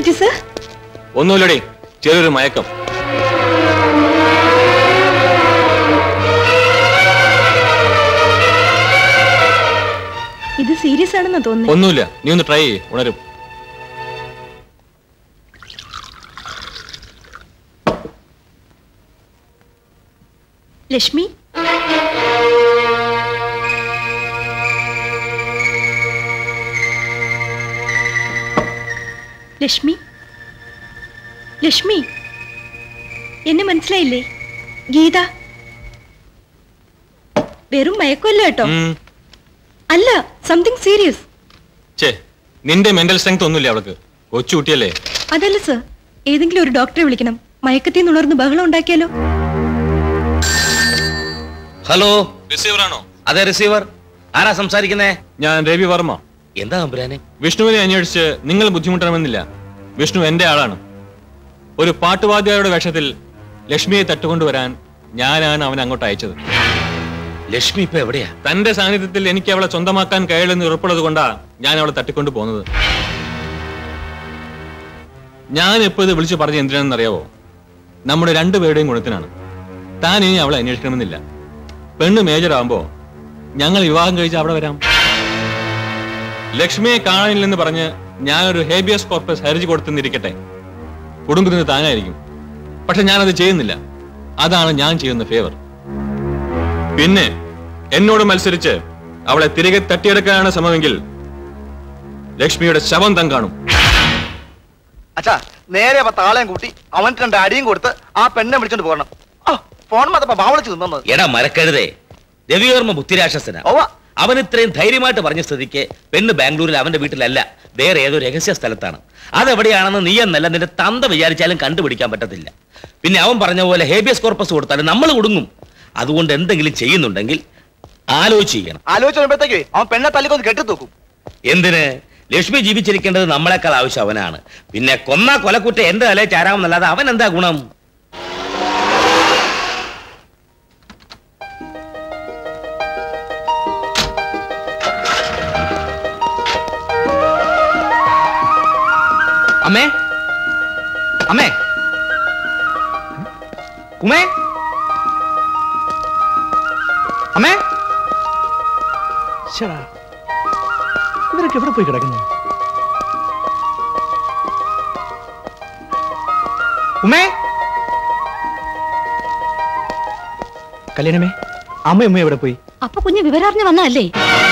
പറ്റി സർ ഒന്നുമില്ലടി ചെറിയൊരു മയക്കം ഇത് സീരിയസ് ആണെന്നാ തോന്നുന്നു ഒന്നുമില്ല നീ ഒന്ന് ട്രൈ ചെയ്യ് ഉണരും ലക്ഷ്മി ലക്ഷ്മി ലക്ഷ്മി എന്നെ മനസ്സിലായില്ലേ ഗീത വെറും മയക്കമല്ല കേട്ടോ ഉം. അല്ല സംതിങ് സീരിയസ് ഛേ നിന്റെ മെന്റൽ സ്ട്രെങ്ത് ഒന്നുമില്ല അവൾക്ക് കൊച്ചു കുട്ടിയല്ലേ അതല്ല സർ ഏതെങ്കിലും ഒരു ഡോക്ടറെ വിളിക്കണം മയക്കത്തിൽ നിന്ന് ഉണർന്ന് ബഹളം ഉണ്ടാക്കിയാലോ ഹലോ റിസീവർ ആണോ അതെ റിസീവർ ആരാ സംസാരിക്കുന്നേ ഞാൻ രവി വർമ്മ എന്താ തമ്പുരാനെ വിഷ്ണുവിനെ അന്വേഷിച്ച് നിങ്ങൾ ബുദ്ധിമുട്ടണമെന്നില്ല വിഷ്ണു എന്റെ ആളാണ് ഒരു പാട്ടുവാദ്യയുടെ വേഷത്തിൽ ലക്ഷ്മിയെ തട്ടുകൊണ്ടുവരാൻ ഞാനാണ് അവൻ അങ്ങോട്ട് അയച്ചത് ലക്ഷ്മി ഇപ്പൊ എവിടെയാ തന്റെ സാന്നിധ്യത്തിൽ എനിക്ക് അവളെ സ്വന്തമാക്കാൻ കഴിയില്ലെന്ന് ഉറപ്പുള്ളത് കൊണ്ടാ ഞാൻ അവളെ തട്ടിക്കൊണ്ടു പോകുന്നത് ഞാൻ എപ്പോ ഇത് വിളിച്ചു പറഞ്ഞ എന്തിനാണെന്ന് അറിയാവോ നമ്മുടെ രണ്ടുപേരുടെയും ഗുണത്തിനാണ് താൻ ഇനി അവളെ അന്വേഷിക്കണമെന്നില്ല പെണ്ണ് മേജർ ആവുമ്പോ ഞങ്ങൾ വിവാഹം കഴിച്ച് അവിടെ വരാം ലക്ഷ്മിയെ കാണാനില്ലെന്ന് പറഞ്ഞ് ഞാനൊരു ഹേബിയസ് കോർപ്പസ് ഹർജി കൊടുത്തെന്നിരിക്കട്ടെ കുടുംബത്തിന് താനായിരിക്കും പക്ഷെ ഞാനത് ചെയ്യുന്നില്ല അതാണ് ഞാൻ ചെയ്യുന്ന ഫേവർ പിന്നെ എന്നോട് മത്സരിച്ച് അവളെ തിരികെ തട്ടിയെടുക്കാനാണ് ശ്രമമെങ്കിൽ ലക്ഷ്മിയുടെ ശവം തൻ കാണും അച്ഛാ നേരെ പത്ത് ആളെയും കൂട്ടി അവൻ രണ്ട് അടിയും കൊടുത്ത് ആ പെണ്ണെ വിളിച്ചോണ്ട് പോകണം ആ ഫോൺ മതപ്പ ബാവളിച്ച് നിന്നത് എടാ മരക്കരുതേ രവിവർമ്മ ബുദ്ധിരാക്ഷസനാ ഓവ അവൻ ഇത്രയും ധൈര്യമായിട്ട് പറഞ്ഞ സ്ഥിതിക്ക് പെണ്ണ് ബാംഗ്ലൂരിൽ അവന്റെ വീട്ടിലല്ല വേറെ ഏതോ രഹസ്യ സ്ഥലത്താണ് അതെവിടെയാണെന്ന് നീ എന്നല്ല നിന്റെ തന്ത വിചാരിച്ചാലും കണ്ടുപിടിക്കാൻ പറ്റത്തില്ല പിന്നെ അവൻ പറഞ്ഞ പോലെ ഹേബിയസ് കോർപ്പസ് കൊടുത്താലും നമ്മൾ കുടുങ്ങും അതുകൊണ്ട് എന്തെങ്കിലും ചെയ്യുന്നുണ്ടെങ്കിൽ ആലോചിച്ച് ചെയ്യണം ആലോചിച്ച് വരുമ്പോഴത്തേക്ക് അവൻ പെണ്ണെ തല്ലിക്കൊന്ന് കെട്ടി തൂക്കും എന്തിന് ലക്ഷ്മി ജീവിച്ചിരിക്കേണ്ടത് നമ്മളെക്കാൾ ആവശ്യം അവനാണ് പിന്നെ കൊന്ന കൊലക്കുറ്റ എന്റെ തലേ ചാരാമെന്നല്ലാതെ അവൻ എന്താ ഗുണം അമ്മേ അമ്മേ ഉമേ അമ്മേ ശ്ശടാ. ഇവരൊക്കെ എവിടെ പോയി കിടക്കുന്നു ഉമേ കല്യാണമേ അമ്മ ഉമ്മ എവിടെ പോയി അപ്പൊ കുഞ്ഞ് വിവരാറിഞ്ഞ് വന്നതല്ലേ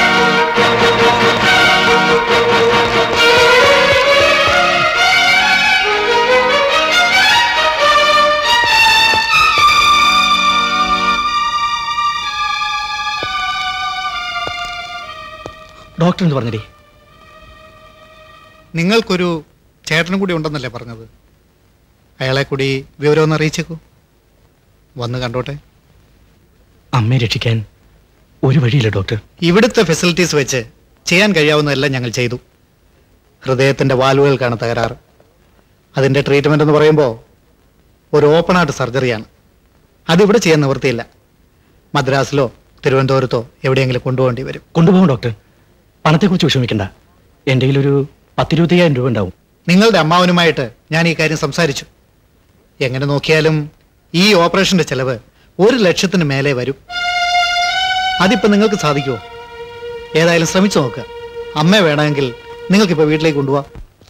ഡോക്ടർ എന്ത് പറഞ്ഞടി നിങ്ങൾക്കൊരു ചേട്ടനും കൂടി ഉണ്ടെന്നല്ലേ പറഞ്ഞത് അയാളെ കൂടി വിവരമൊന്ന് അറിയിച്ചേക്കൂ വന്ന് കണ്ടോട്ടെ അമ്മയെ രക്ഷിക്കാൻ ഒരു വഴിയില്ല ഡോക്ടർ ഇവിടുത്തെ ഫെസിലിറ്റീസ് വെച്ച് ചെയ്യാൻ കഴിയാവുന്നതെല്ലാം ഞങ്ങൾ ചെയ്തു ഹൃദയത്തിൻ്റെ വാൽവുകൾക്കാണ് തകരാറ് അതിൻ്റെ ട്രീറ്റ്മെൻ്റ് എന്ന് പറയുമ്പോൾ ഒരു ഓപ്പൺ ഹാർട്ട് സർജറിയാണ് അതിവിടെ ചെയ്യാൻ നിവൃത്തിയില്ല മദ്രാസിലോ തിരുവനന്തപുരത്തോ എവിടെയെങ്കിലും കൊണ്ടുപോകേണ്ടി വരും കൊണ്ടുപോകും ഡോക്ടർ പണത്തെക്കുറിച്ച് വിഷമിക്കണ്ട എൻ്റെ കയ്യിലൊരു പത്തിരുപത്തയ്യായിരം രൂപ ഉണ്ടാവും നിങ്ങളുടെ അമ്മാവനുമായിട്ട് ഞാൻ ഈ കാര്യം സംസാരിച്ചു എങ്ങനെ നോക്കിയാലും ഈ ഓപ്പറേഷന്റെ ചെലവ് ഒരു ലക്ഷത്തിന് മേലെ വരും അതിപ്പോ നിങ്ങൾക്ക് സാധിക്കുമോ ഏതായാലും ശ്രമിച്ചു നോക്കുക അമ്മ വേണമെങ്കിൽ നിങ്ങൾക്കിപ്പോ വീട്ടിലേക്ക് കൊണ്ടുപോവാം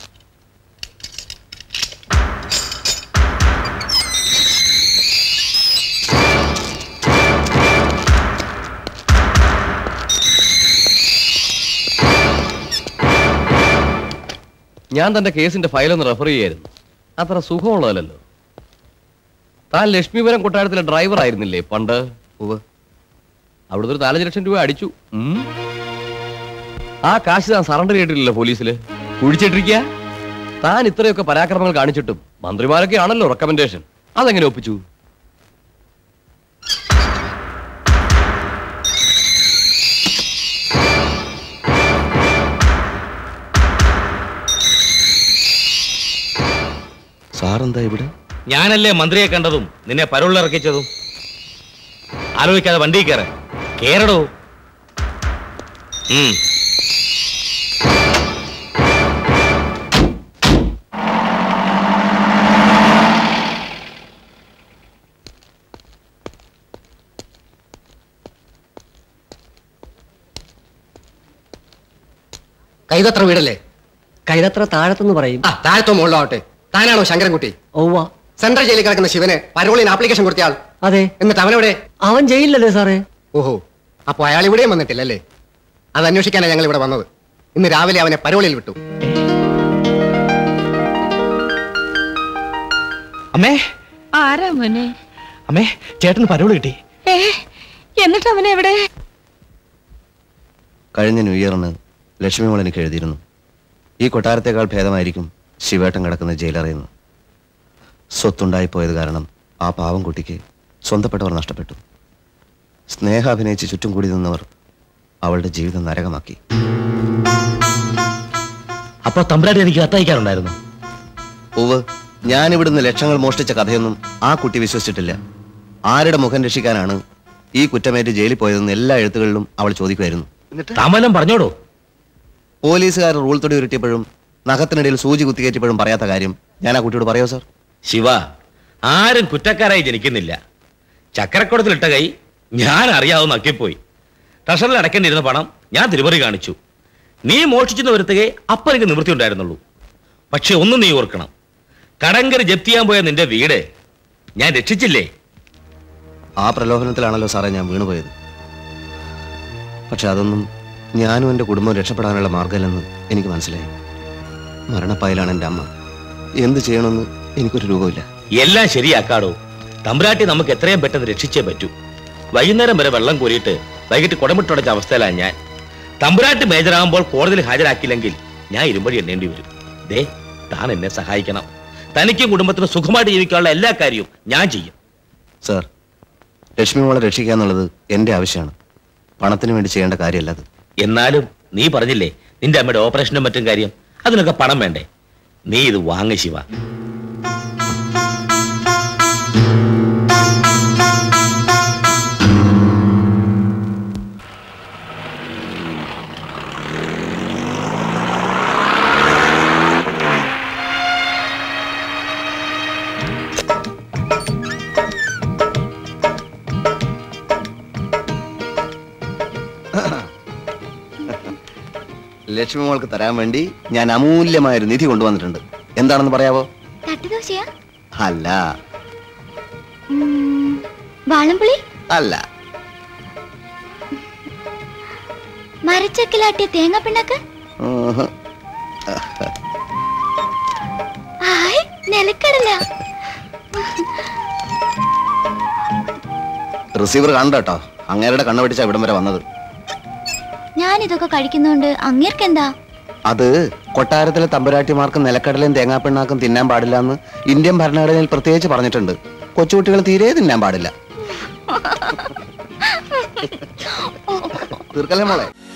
ഞാൻ തന്റെ കേസിന്റെ ഫയലൊന്ന് റെഫർ ചെയ്യായിരുന്നു അത്ര സുഖമുള്ളതല്ലോ താൻ ലക്ഷ്മിപുരം കൊട്ടാരത്തിലെ ഡ്രൈവർ ആയിരുന്നില്ലേ പണ്ട് ഉവ് അവിടുത്തെ ഒരു നാലഞ്ച് ലക്ഷം രൂപ അടിച്ചു ഉം. ആ കാശ് താൻ സറണ്ടർ ചെയ്തിട്ടില്ലല്ലോ പോലീസില് കുഴിച്ചിട്ടിരിക്കുക താൻ ഇത്രയൊക്കെ പരാക്രമങ്ങൾ കാണിച്ചിട്ടും മന്ത്രിമാരൊക്കെ ആണല്ലോ റെക്കമെൻഡേഷൻ അതെങ്ങനെ ഒപ്പിച്ചു സാറെന്താ ഇവിടെ ഞാനല്ലേ മന്ത്രിയെ കണ്ടതും നിന്നെ പരോളിലിറക്കിച്ചതും ആലോചിക്കാതെ വണ്ടി കയറ കേറടോ ഉം കൈതത്ര വീടല്ലേ കൈതത്ര താഴത്തെന്ന് പറയും ആ താഴത്തോ മുകളിലാവട്ടെ താനാണോ ശങ്കരൻകുട്ടി ഓവ സെൻട്രൽ ജയിലിൽ കിടക്കുന്ന ശിവന് പരോളിന് ആപ്ലിക്കേഷൻ കൊടുത്തയാൾ അതെ എന്നിട്ട് അവനെവിടെ അവൻ ജയിലിലല്ലേ സാറേ ഓഹോ അപ്പൊ അയാൾ ഇവിടെയും വന്നിട്ടില്ലല്ലേ അത് അന്വേഷിക്കാനാണ് ഞങ്ങൾ ഇവിടെ വന്നത് ഇന്ന് രാവിലെ അവനെ പരോളിൽ വിട്ടു അമ്മേ ആരാ മോനെ അമ്മേ ചേട്ടന് പരോള് കിട്ടി ഏ എന്നിട്ട് അവനെ എവിടെ കഴിഞ്ഞ ന്യൂ ഇയറിന് ലക്ഷ്മി മോൾ എനിക്ക് എഴുതിയിരുന്നു ഈ കൊട്ടാരത്തേക്കാൾ ഭേദമായിരിക്കും ശിവേട്ടൻ കിടക്കുന്ന ജയിലറിയുന്നു സ്വത്തുണ്ടായി പോയത് കാരണം ആ പാവം കുട്ടിക്ക് സ്വന്തപ്പെട്ടവർ നഷ്ടപ്പെട്ടു സ്നേഹ അഭിനയിച്ച് ചുറ്റും കൂടി നിന്നവർ അവളുടെ ജീവിതം നരകമാക്കി അപ്പൊ തമ്പുരാട്ടി എനിക്ക് കത്തയക്കാറുണ്ടായിരുന്നു ഉവ് ഞാൻ ഇവിടുന്ന് ലക്ഷങ്ങൾ മോഷ്ടിച്ച കഥയൊന്നും ആ കുട്ടി വിശ്വസിച്ചിട്ടില്ല ആരുടെ മുഖം രക്ഷിക്കാനാണ് ഈ കുറ്റമേറ്റ് ജയിലിൽ പോയതെന്ന് എല്ലാ എഴുത്തുകളിലും അവൾ ചോദിക്കുമായിരുന്നു താമലം പറഞ്ഞോടോ പോലീസുകാർ റൂൾ തൊടി ഉരുട്ടിയപ്പോഴും നഖത്തിനിടയിൽ സൂചി കുത്തിക്കയറ്റിയപ്പോഴും പറയാത്ത കാര്യം ഞാൻ ആ കുട്ടിയോട് പറയോ സാർ ശിവ ആരും കുറ്റക്കാരായി ജനിക്കുന്നില്ല ചക്കരക്കുടത്തിലിട്ട കൈ ഞാൻ അറിയാവുന്ന അക്കിപ്പോയി ട്രഷറിൽ അടക്കേണ്ടിയിരുന്ന പണം ഞാൻ തിരുമറി കാണിച്ചു നീ മോഷ്ടിച്ചെന്ന് വരുത്തുകയെ അപ്പം എനിക്ക് നിവൃത്തി ഉണ്ടായിരുന്നുള്ളൂ പക്ഷെ ഒന്ന് നീ ഓർക്കണം കടങ്കര് ജപ്തി ചെയ്യാൻ പോയ നിന്റെ വീട് ഞാൻ രക്ഷിച്ചില്ലേ ആ പ്രലോഭനത്തിലാണല്ലോ സാറേ ഞാൻ വീണുപോയത് പക്ഷെ അതൊന്നും ഞാനും എൻ്റെ കുടുംബവും രക്ഷപ്പെടാനുള്ള മാർഗമല്ലെന്ന് എനിക്ക് മനസ്സിലായി മരണപ്പായലാണ് എൻ്റെ അമ്മ എന്ത് ചെയ്യണമെന്ന് എനിക്കൊരു രൂപമില്ല എല്ലാം ശരിയാക്കാടോ തമ്പുരാട്ടി നമുക്ക് എത്രയും പെട്ടെന്ന് രക്ഷിച്ചേ പറ്റൂ വൈകുന്നേരം വരെ വെള്ളം കോരിയിട്ട് വൈകിട്ട് കുടമിട്ടുടച്ച അവസ്ഥയിലാണ് ഞാൻ തമ്പുരാട്ടി മേജറാകുമ്പോൾ കോടതിയിൽ ഹാജരാക്കിയില്ലെങ്കിൽ ഞാൻ ഇരുമ്പടി എണ്ണേണ്ടി വരും ദേ താൻ എന്നെ സഹായിക്കണം തനിക്കും കുടുംബത്തിനും സുഖമായിട്ട് ജീവിക്കാനുള്ള എല്ലാ കാര്യവും ഞാൻ ചെയ്യും സാർ ലക്ഷ്മി മോളെ രക്ഷിക്കുക എന്നുള്ളത് എൻ്റെ ആവശ്യമാണ് പണത്തിന് വേണ്ടി ചെയ്യേണ്ട കാര്യമല്ല അത് എന്നാലും നീ പറഞ്ഞില്ലേ നിന്റെ അമ്മയുടെ ഓപ്പറേഷനും മറ്റും കാര്യം അതിനൊക്കെ പണം വേണ്ടേ നീ ഇത് വാങ്ങ ശിവ ലക്ഷ്മി മോൾക്ക് തരാൻ വേണ്ടി ഞാൻ അമൂല്യമായ ഒരു നിധി കൊണ്ടുവന്നിട്ടുണ്ട് എന്താണെന്ന് പറയാവോ തട്ടുദോശയാ അല്ല ഉം, വാളംപുളി അല്ല മരച്ചക്കിലാട്ടിയ തേങ്ങ പിണ്ണാക്ക് ഊഹ്. ആയ് നിലക്കടല റിസീവർ കണ്ട കേട്ടോ അങ്ങേരുടെ കണ്ണു പിടിച്ച ഇവിടം വരെ വന്നത് ഞാൻ ഇതൊക്കെ കഴിക്കുന്നോണ്ട് അങ്ങേർക്കെന്താ അത് കൊട്ടാരത്തിലെ തമ്പുരാട്ടിമാർക്ക് നിലക്കടലയും തേങ്ങാപ്പിണ്ണാക്കും തിന്നാൻ പാടില്ല എന്ന് ഇന്ത്യൻ ഭരണഘടനയിൽ പ്രത്യേകിച്ച് പറഞ്ഞിട്ടുണ്ട് കൊച്ചുകുട്ടികൾ തീരെ തിന്നാൻ പാടില്ല തീർക്കല്ലേ മോളെ